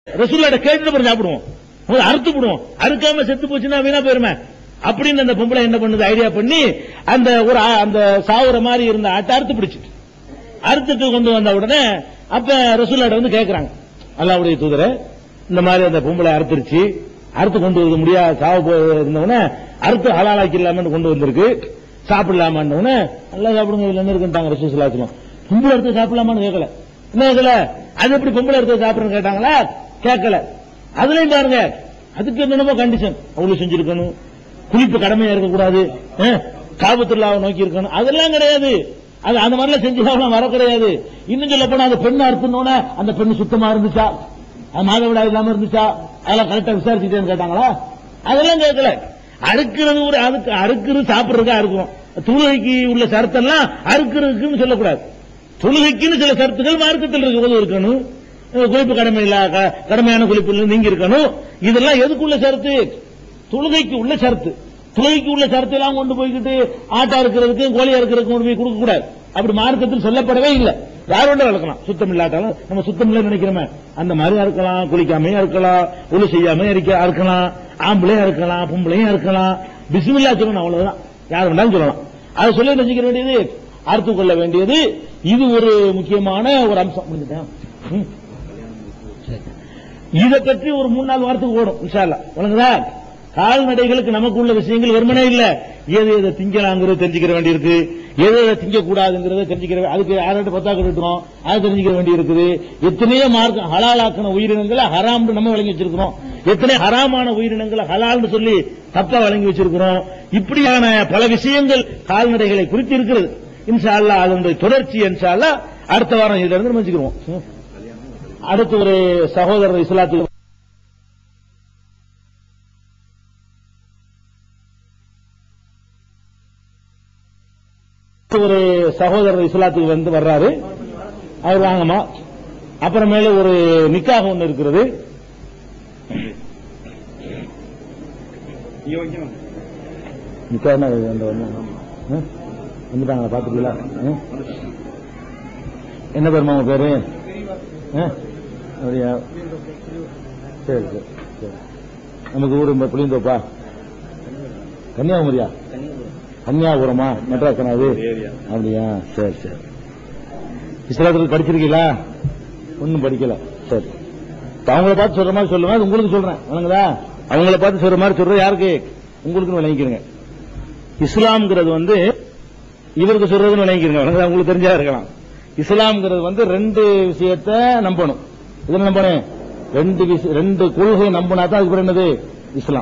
ரசூல்லாட்ட கேட்டு அப்புறம் சாப்பிடுவோம் முதல்ல அறுத்து விடுவோம் அறுக்காம செத்து போச்சுன்னா வீணா போயிருமே அப்படின்னு அந்த பொம்பளை என்ன பண்ணுது ஐடியா பண்ணி அந்த ஒரு ஆ- அந்த சாவுற மாதிரி இருந்த ஆட்டை அறுத்து பிடிச்சிட்டு அறுத்துட்டு கொண்டு வந்த உடனே அப்ப ரசூல்லாட்ட வந்து கேக்குறாங்க அல்லாவுடைய தூதரை இந்த மாதிரி அந்த பொம்பளை அறுத்துருச்சு அறுத்து கொண்டு வந்து முடியாது சாவு போய் இருந்தவனே அறுத்து ஹலாலாக்கிடலாமன்னு கொண்டு வந்திருக்கு சாப்பிடலாமான்னு நல்லா சாப்பிடுங்க இதுல என்ன இருக்குன்ட்டாங்க ரசூசலாச்சலம் பொம்பளை எடுத்து சாப்பிடலாமான்னு கேட்கல என்ன கேட்கல அது எப்படி பொம்பளை எடுத்து சாப்பிடுறேன்னு கேட்டாங்களா கேட்கல அதுலயும் பாருங்க அதுக்கு என்னென்னமோ கண்டிஷன் அவ்வளவு செஞ்சிருக்கணும் குளிப்பு கடமையா இருக்கக்கூடாது அஹ், காபத்துல்லாவை நோக்கி இருக்கணும் அதெல்லாம் கிடையாது அது அந்த மாதிரிலாம் செஞ்சு வர கிடையாது இன்னும் சொல்ல போனா அந்த பெண் அறுத்துனோட அந்த பெண் சுத்தமா இருந்துச்சா அது மாதவிடா இல்லாம இருந்துச்சா அதெல்லாம் கரெக்டா விசாரிச்சுட்டேன்னு கேட்டாங்களா அதெல்லாம் கேட்கல அறுக்கிறது ஒரு அதுக்கு அறுக்கிறது சாப்பிடுறதுக்கா இருக்கும் தொழுகைக்கு உள்ள சரத்தெல்லாம் அறுக்கிறதுக்குன்னு சொல்லக்கூடாது தொழுகைக்குன்னு சில சரத்துகள் மார்க்கத்தில் இருக்கிறது இருக்கணும் அஹ் குளிப்பு கடமை இல்ல க- கடமையான குளிப்பு நீங்க இருக்கணும் இதெல்லாம் எதுக்குள்ள சரத்து தொழுகைக்கு உள்ள சரத்து தொழுகைக்கு உள்ள சரத்து எல்லாம் கொண்டு போய்கிட்டு ஆட்டா இருக்கிறதுக்கு கோழியா இருக்கிறதுக்கு கொண்டு போய் கொடுக்க கூடாது அப்படி மார்க்கத்தில் சொல்லப்படவே இல்லை யார் வேண்டாம் வளர்க்கலாம் சுத்தம் இல்லாட்டாலும் நம்ம சுத்தம் இல்ல நினைக்கிறோமே அந்த மாதிரி இருக்கலாம் குளிக்காமையும் இருக்கலாம் ஒழு செய்யாம இருக்க இருக்கலாம் ஆம்பளையும் இருக்கலாம் பொம்பளையும் இருக்கலாம் பிஸ்மில்லா சொல்லணும் அவ்வளவுதான் யார் வேண்டாலும் சொல்லலாம் அதை சொல்லி நினைச்சுக்க வேண்டியது அறுத்து கொள்ள வேண்டியது இது ஒரு முக்கியமான ஒரு அம்சம் முடிஞ்சுட்டேன் ம். இதை பற்றி ஒரு மூணு நாலு வாரத்துக்கு ஓடும் இன்ஷா அல்லாஹ் வழங்குதா கால்நடைகளுக்கு நமக்கு உள்ள விஷயங்கள் வெறுமனே இல்ல எது எதை திங்கலாங்கிறது தெரிஞ்சுக்கிற வேண்டியிருக்கு எது எதை திங்க கூடாதுங்கிறத தெரிஞ்சுக்கிற வே- அதுக்கு யார்கிட்ட பத்தா கட்டுறோம் அதை தெரிஞ்சுக்கிற வேண்டி இருக்குது எத்தனையோ மார்க்கம் ஹலாலாக்கின உயிரினங்களை ஹராம்னு நம்ம வழங்கி வச்சிருக்கிறோம் எத்தனை ஹராமான உயிரினங்களை ஹலால்னு சொல்லி தப்பா வழங்கி வச்சிருக்கிறோம் இப்படியான பல விஷயங்கள் கால்நடைகளை குறித்து இருக்கிறது இன்ஷா அல்லாஹ் அதனுடைய தொடர்ச்சி இன்ஷா அல்லாஹ் அடுத்த வாரம் இதுல இருந்து நம்ம வச்சுக்கிறோம் ம். அடுத்து ஒரு சகோதரர் இஸ்லாத்துக்கு ஒரு சகோதரர் இஸ்லாத்துக்கு வந்து வர்றாரு அவர் வாங்கம்மா அப்புறமேல ஒரு நிக்காக ஒண்ணு இருக்கிறது நிக்காக வந்துட்டாங்களா பாத்துக்கீங்களா ம்? என்ன பேருமா உங்க பேரு ஆ? அப்படியா சரி சரி சரி நமக்கு ஊர் இந்த புளியந்தோப்பா கன்னியாகுமரியா கன்னியாகுமரமா மெட்ராஸ் அது அப்படியா சரி சரி இஸ்லாத்துக்கு படிச்சிருக்கீங்களா ஒன்னும் படிக்கல சரி இப்ப அவங்கள பார்த்து சொல்ற மாதிரி சொல்லுவேன் அது உங்களுக்கு சொல்றேன் வணங்குதா அவங்கள பார்த்து சொல்ற மாதிரி சொல்ற யாருக்கு உங்களுக்குன்னு விளங்கிக்கிறங்க இஸ்லாம்ங்கிறது வந்து இவருக்கு சொல்றதுன்னு விளங்கிக்கிறங்க வணங்குதா உங்களுக்கு தெரிஞ்சா இருக்கலாம் இஸ்லாம்ங்கிறது வந்து ரெண்டு விஷயத்த நம்பணும் இதுல நம்பணும் ரெண்டு விஷய- ரெண்டு கொள்கை நம்பினா தான் அதுக்கு பேர் என்னது இஸ்லாம்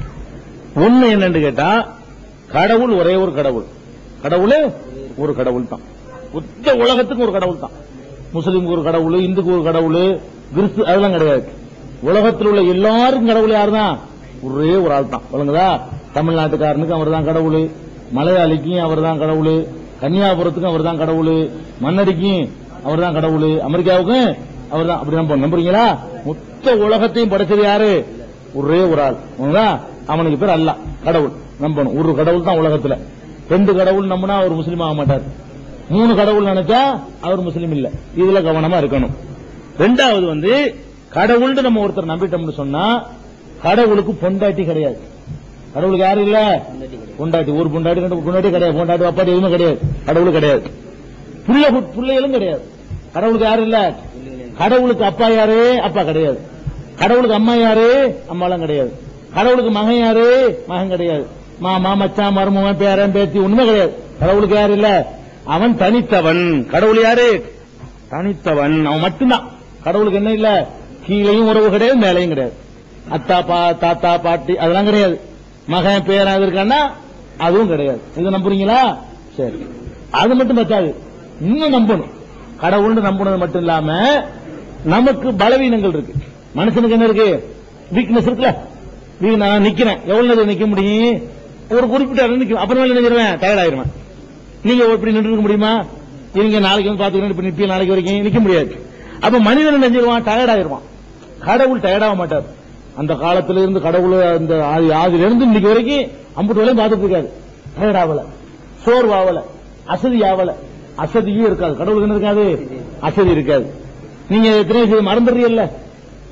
ஒண்ணு என்னன்னு கேட்டா கடவுள் ஒரே ஒரு கடவுள் கடவுள் ஒரு கடவுள் தான் மொத்த உலகத்துக்கு ஒரு கடவுள் தான் முஸ்லீமுக்கு ஒரு கடவுள் இந்துக்கு ஒரு கடவுள் கிறிஸ்து அதெல்லாம் கிடையாது உலகத்தில் உள்ள எல்லாருக்கும் கடவுள் யார் தான் ஒரே ஒரு ஆள் தான் வழங்குதா தமிழ்நாட்டுக்காரனுக்கு அவர் தான் கடவுள் மலையாளிக்கும் அவர் தான் கடவுள் கன்னியாபுரத்துக்கும் அவர் தான் கடவுள் மன்னடிக்கும் அவர் தான் கடவுள் அமெரிக்காவுக்கும் அவர் தான் அப்படி நம்ப நம்புறீங்களா மொத்த உலகத்தையும் படைச்சது யாரு ஒரே ஒரு ஆள் வழங்குதா? அவனுக்கு பேர் அல்லாஹ் கடவுள் நம்பணும் ஒரு கடவுள் தான் உலகத்துல ரெண்டு கடவுள் நம்பினா அவர் முஸ்லீம் ஆக மாட்டார் மூணு கடவுள் நினைச்சா அவர் முஸ்லீம் இல்ல இதுல கவனமா இருக்கணும் ரெண்டாவது வந்து கடவுள்னு நம்ம ஒருத்தர் நம்பிட்டோம்னு சொன்னா கடவுளுக்கு பொண்டாட்டி கிடையாது கடவுளுக்கு யாரும் இல்ல பொண்டாட்டி ஒரு பொண்டாட்டி ரெண்டு பொண்டாட்டி கிடையாது பொண்டாட்டி அப்பாட்டி எதுவுமே கிடையாது கடவுளுக்கு கிடையாது புள்ள பிள்ளைகளும் கிடையாது கடவுளுக்கு யாரும் இல்ல கடவுளுக்கு அப்பா யாரு அப்பா கிடையாது கடவுளுக்கு அம்மா யாரு அம்மாலாம் கிடையாது கடவுளுக்கு மகன் யாரு மகன் கிடையாது மாமா மச்சான் மருமகன் பேரன் பேத்தி ஒண்ணுமே கிடையாது கடவுளுக்கு யாரு இல்ல அவன் தனித்தவன் கடவுள் யாரு தனித்தவன் அவன் மட்டும்தான் கடவுளுக்கு என்ன இல்ல கீழையும் உறவு கிடையாது மேலையும் கிடையாது அத்தா பா தாத்தா பாட்டி அதெல்லாம் கிடையாது மகன் பேரன் அது இருக்கான்னா அதுவும் கிடையாது இது நம்புறீங்களா சரி அது மட்டும் பத்தாது இன்னும் நம்பணும் கடவுள்னு நம்புனது மட்டும் இல்லாம நமக்கு பலவீனங்கள் இருக்கு மனுஷனுக்கு என்ன இருக்கு வீக்னஸ் இருக்குல்ல வீ- நான் நிக்கிறேன் எவ்வளவு நேரம் நிக்க முடியும் ஒரு குறிப்பிட்ட இடம் நிக்கும் அப்புறம் என்ன நினைச்சிருவேன் டயர்ட் ஆயிருவேன் நீங்க இப்படி நின்று இருக்க முடியுமா இவங்க நாளைக்கு வந்து பாத்துக்கிறேன் இப்ப நிப்பி நாளைக்கு வரைக்கும் நிக்க முடியாது அப்ப மனிதன் நினைஞ்சிருவான் டயர்ட் ஆயிருவான் கடவுள் டயர்ட் ஆக மாட்டார் அந்த காலத்துல இருந்து கடவுள் அந்த ஆதி- ஆதியில இருந்து இன்னைக்கு வரைக்கும் அம்புட்டு வேலையும் பார்த்துட்டு இருக்காரு டயர்ட் ஆகல சோர்வு ஆகல அசதி ஆகல அசதியே இருக்காது கடவுளுக்கு என்ன இருக்காது அசதி இருக்காது நீங்க எத்தனை செய்ய மறந்துடுறீல்ல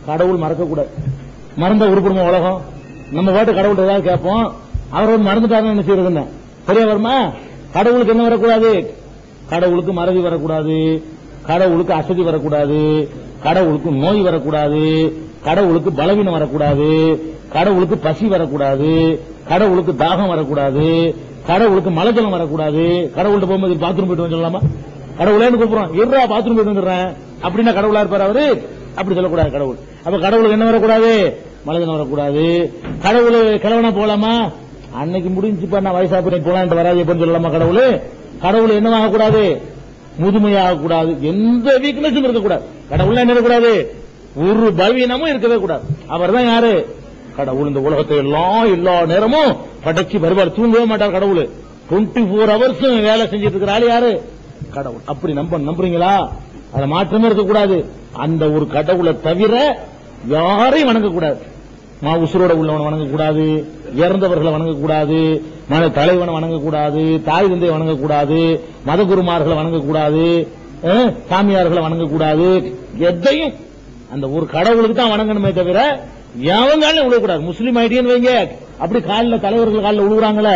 கடவுள் மறக்க கூடாது மறந்த உருப்படுமா உலகம் நம்ம பாட்டு கடவுள் ஏதாவது கேட்போம் அவர் வந்து மறந்துட்டாருன்னு என்ன செய்யறதுன்னு சரியா வருமா கடவுளுக்கு என்ன வரக்கூடாது கடவுளுக்கு மறதி வரக்கூடாது கடவுளுக்கு அசதி வரக்கூடாது கடவுளுக்கு நோய் வரக்கூடாது கடவுளுக்கு பலவீனம் வரக்கூடாது கடவுளுக்கு பசி வரக்கூடாது கடவுளுக்கு தாகம் வரக்கூடாது கடவுளுக்கு மலஜலம் வரக்கூடாது கடவுள்கிட்ட போகும்போது பாத்ரூம் போயிட்டு வந்து சொல்லலாமா கடவுளேன்னு கூப்பிடுறோம் இருடா பாத்ரூம் போயிட்டு வந்துடுறேன் அப்படின்னா கடவுளா இருப்பாரு அவரு அப்படி சொல்லக்கூடாது கடவுள் அப்ப கடவுளுக்கு என்ன வரக்கூடாது மலஜலம் வரக்கூடாது கடவுள் கிழவனா போலாமா அன்னைக்கு முடிஞ்சுப்பா நான் வயசா போய் போலான்ட்டு வராது எப்படின்னு சொல்லலாமா கடவுள் கடவுள் என்னவாக கூடாது முதுமையாக கூடாது எந்த வீக்னஸும் இருக்கக்கூடாது கடவுள் என்ன இருக்கக்கூடாது ஒரு பலவீனமும் இருக்கவே கூடாது அவர் தான் யாரு கடவுள் இந்த உலகத்தை எல்லாம் எல்லா நேரமும் படைச்சு வருவார் தூங்கவே மாட்டார் கடவுள் டுவெண்ட்டி ஃபோர் ஹவர்ஸும் வேலை செஞ்சுட்டு இருக்கிற ஆளு யாரு கடவுள் அப்படி நம்ப நம்புறீங்களா அது மாற்றமே இருக்கக்கூடாது அந்த ஒரு கடவுளை தவிர யாரையும் வணங்கக்கூடாது மா உசுரோட உள்ளவனை வணங்கக்கூடாது இறந்தவர்களை வணங்கக்கூடாது மன தலைவனை வணங்கக்கூடாது தாய் தந்தையை வணங்கக்கூடாது மத குருமார்களை வணங்கக்கூடாது அஹ், சாமியார்களை வணங்கக்கூடாது எதையும் அந்த ஒரு கடவுளுக்கு தான் வணங்கணுமே தவிர எவங்காலும் விழக்கூடாது முஸ்லீம் ஐடியன்னு வைங்க அப்படி காலில் தலைவர்கள் காலில் விழுகுறாங்களே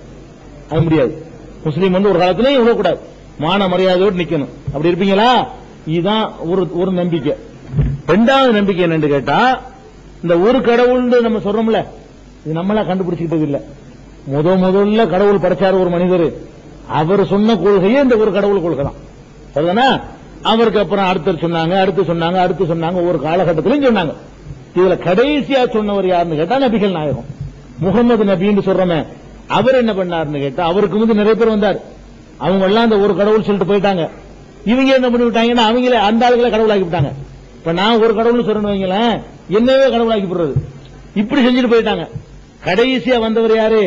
அது முடியாது முஸ்லீம் வந்து ஒரு காலத்திலையும் விழக்கூடாது மான மரியாதையோடு நிக்கணும் அப்படி இருப்பீங்களா இதுதான் ஒரு ஒரு நம்பிக்கை ரெண்டாவது நம்பிக்கை என்னன்னு கேட்டா இந்த ஒரு கடவுள்னு நம்ம சொல்றோம்ல இது நம்மளா கண்டுபிடிச்சுக்கிட்டது இல்ல முத முதல்ல கடவுள் படைச்சாரு ஒரு மனிதர் அவர் சொன்ன கொள்கையே இந்த ஒரு கடவுள் கொள்கை தான் சரிதானா அவருக்கு அப்புறம் அடுத்து சொன்னாங்க அடுத்து சொன்னாங்க அடுத்து சொன்னாங்க ஒரு காலகட்டத்திலும் சொன்னாங்க இதுல கடைசியா சொன்னவர் யாருன்னு கேட்டா நபிகள் நாயகம் முகமது நபின்னு சொல்றோமே அவர் என்ன பண்ணாருன்னு கேட்டா அவருக்கு வந்து நிறைய பேர் வந்தார் அவங்க எல்லாம் அந்த ஒரு கடவுள் சொல்லிட்டு போயிட்டாங்க இவங்க என்ன பண்ணி விட்டாங்கன்னா அவங்களே அந்த ஆளுகளை கடவுளாக்கி விட்டாங்க இப்ப நான் ஒரு கடவுள்னு சொல்றேன்னு வைங்களேன் என்னவே கடவுளாக்கி விடுறது இப்படி செஞ்சுட்டு போயிட்டாங்க கடைசியா வந்தவர் யாரு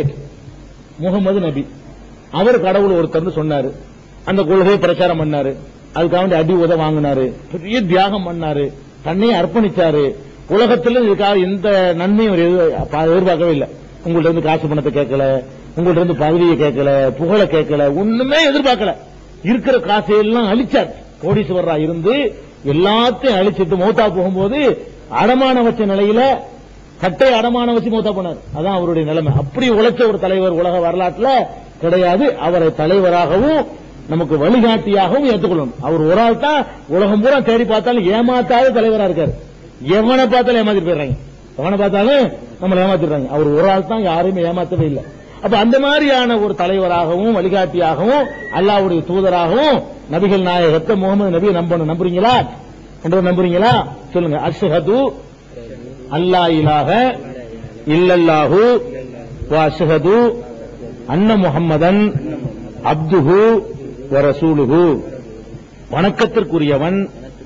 முகமது நபி அவர் கடவுள் ஒருத்தர்னு சொன்னாரு அந்த கொள்கையை பிரச்சாரம் பண்ணாரு அதுக்காக வேண்டி அடி உத வாங்கினாரு பெரிய தியாகம் பண்ணாரு தன்னையே அர்ப்பணிச்சாரு உலகத்துல இதுக்காக எந்த நன்மையும் அவர் எது- பா- எதிர்பார்க்கவே இல்லை உங்கள்ட்ட இருந்து காசு பணத்தை கேட்கல உங்கள்ட்ட இருந்து பதவியை கேட்கல புகழ கேட்கல ஒண்ணுமே எதிர்பார்க்கல இருக்கிற காசையெல்லாம் அழிச்சார் கோடீஸ்வரரா இருந்து எல்லாத்தையும் அழிச்சிட்டு மௌத்தா போகும்போது அடமான வச்ச நிலையில சட்டை அடமான வச்சு மூத்தா போனார் அதான் அவருடைய நிலைமை அப்படி உழைச்ச ஒரு தலைவர் உலக வரலாற்றுல கிடையாது அவரை தலைவராகவும் நமக்கு வழிகாட்டியாகவும் ஏற்றுக்கொள்ளணும் அவர் ஒரு ஆள் தான் உலகம் பூரா தேடி பார்த்தாலும் ஏமாத்தாத தலைவரா இருக்காரு எவனை பார்த்தாலும் ஏமாத்திட்டு போயிடுறாங்க எவனை பார்த்தாலும் நம்மளை ஏமாத்திடுறாங்க அவர் ஒரு ஆள் தான் யாரையுமே ஏமாத்தவே இல்லை அப்ப அந்த மாதிரியான ஒரு தலைவராகவும் வழிகாட்டியாகவும் அல்லாவுடைய தூதராகவும் நபிகள் நாயகத்தை முகமது நபியை நம்பணும் நம்புறீங்களா என்று நம்புறீங்களா சொல்லுங்க அஷ்ஹது அல்லா இலாக இல்லல்லாஹு வஅஷ்ஹது அன்ன முஹம்மதன் அப்துஹு வ ரசூலுஹு வணக்கத்திற்குரியவன்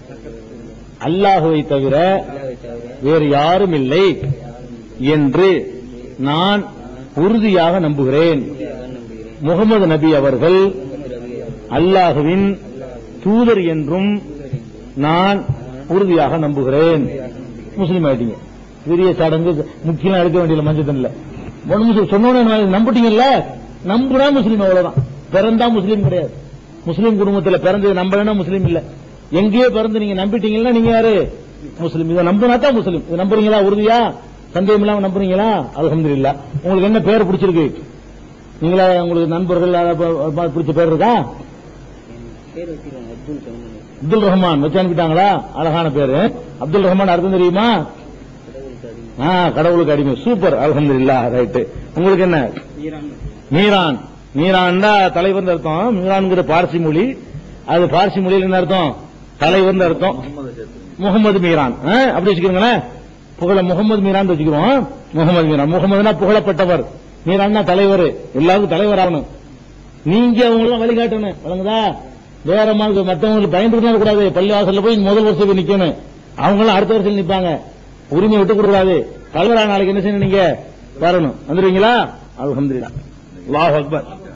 அல்லாஹுவை தவிர வேறு யாரும் இல்லை என்று நான் உறுதியாக நம்புகிறேன் முகமது நபி அவர்கள் அல்லாஹுவின் தூதர் என்றும் நான் உறுதியாக நம்புகிறேன் முஸ்லீம் ஆயிட்டீங்க பெரிய சடங்கு முக்கியம் எடுக்க வேண்டிய மஞ்சள் தண்ணில ஒண்ணு முஸ்லீம் சொன்னோன்னு நம்பிட்டீங்கல்ல நம்புனா முஸ்லீம் அவ்வளவுதான் பிறந்தா முஸ்லீம் கிடையாது முஸ்லீம் குடும்பத்துல பிறந்தது நம்பலன்னா முஸ்லீம் இல்ல எங்கேயோ பிறந்து நீங்க நம்பிட்டீங்கன்னா நீங்க யாரு முஸ்லீம் இதை நம்பினா தான் முஸ்லீம் இதை நம்புறீங்களா உறுதியா சந்தேகம் இல்லாம நம்புறீங்களா அல்ஹம்துலில்லாஹ் உங்களுக்கு என்ன பேர் பிடிச்சிருக்கு நீங்களா உங்களுக்கு நண்பர்கள் யாராவது ப- ப- பிடிச்ச பேர் இருக்கா பேர் வச்சிருக்காங்க அப்துல் கலாம் அப்துல் ரஹ்மான் வச்சு அனுப்பிட்டாங்களா அழகான பேரு அப்துல் ரஹ்மான் அர்த்தம் தெரியுமா கடவுளுக்கு அதிகம் ஆ, கடவுளுக்கு அடிமை சூப்பர் அல்ஹம்துலில்லாஹ் ரைட்டு உங்களுக்கு என்ன ஈரான் மீரான் மீரான் தலைவர் அர்த்தம் மீரான்ங்கிற பார்சி மொழி அது பார்சி மொழியில் என்ன அர்த்தம் தலைவர் அர்த்தம் முகமது மீரான் ஆ, அப்படி வச்சுக்கிறீங்களேன் புகழ முகமது மீரான் வச்சுக்கிறோம் முகமது மீரான் முகமதுனா புகழப்பட்டவர் மீரான்னா தலைவர் எல்லாருக்கும் தலைவர் ஆகணும் நீங்க அவங்களுக்கு வழிகாட்டணும் வழங்குதா வேற மாதிரி மத்தவங்களுக்கு பயந்துட்டு கூடாது பள்ளி வாசல்ல போய் முதல் வருஷம் போய் நிக்கணும் அவங்களும் அடுத்த வருஷம் நிப்பாங்க உரிமை விட்டு கொடுக்காது தலைவரா நாளைக்கு என்ன செய்யணும் நீங்க வரணும் வந்துருவீங்களா அல்ஹம்துலில்லாஹ் அல்லாஹ் அக்பர்